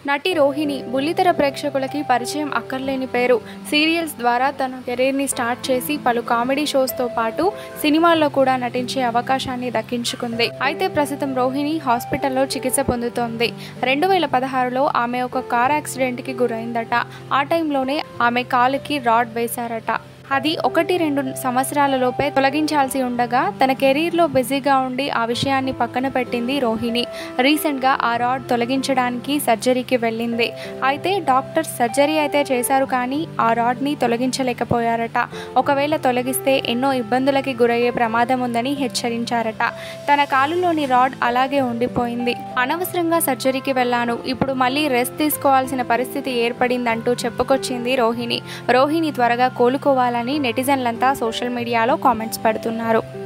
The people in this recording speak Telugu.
నటి రోహిణి బుల్లితెర ప్రేక్షకులకి పరిచయం అక్కర్లేని పేరు సీరియల్స్ ద్వారా తన కెరీర్ని స్టార్ట్ చేసి పలు కామెడీ షోస్తో పాటు సినిమాల్లో కూడా నటించే అవకాశాన్ని దక్కించుకుంది అయితే ప్రస్తుతం రోహిణి హాస్పిటల్లో చికిత్స పొందుతోంది రెండు వేల పదహారులో ఆమె ఒక కార్ యాక్సిడెంట్కి గురైందట ఆ టైంలోనే ఆమె కాలుకి రాడ్ వేశారట అది ఒకటి రెండు సంవత్సరాల లోపే తొలగించాల్సి ఉండగా తన కెరీర్లో బిజీగా ఉండి ఆ విషయాన్ని పక్కన పెట్టింది రోహిణి రీసెంట్గా ఆ రాడ్ తొలగించడానికి సర్జరీకి వెళ్ళింది అయితే డాక్టర్ సర్జరీ అయితే చేశారు కానీ ఆ రాడ్ని తొలగించలేకపోయారట ఒకవేళ తొలగిస్తే ఎన్నో ఇబ్బందులకి గురయ్యే ప్రమాదం ఉందని హెచ్చరించారట తన కాలులోని రాడ్ అలాగే ఉండిపోయింది అనవసరంగా సర్జరీకి వెళ్ళాను ఇప్పుడు మళ్ళీ రెస్ట్ తీసుకోవాల్సిన పరిస్థితి ఏర్పడిందంటూ చెప్పుకొచ్చింది రోహిణి రోహిణి త్వరగా కోలుకోవాలని నెటిజన్లంతా సోషల్ మీడియాలో కామెంట్స్ పెడుతున్నారు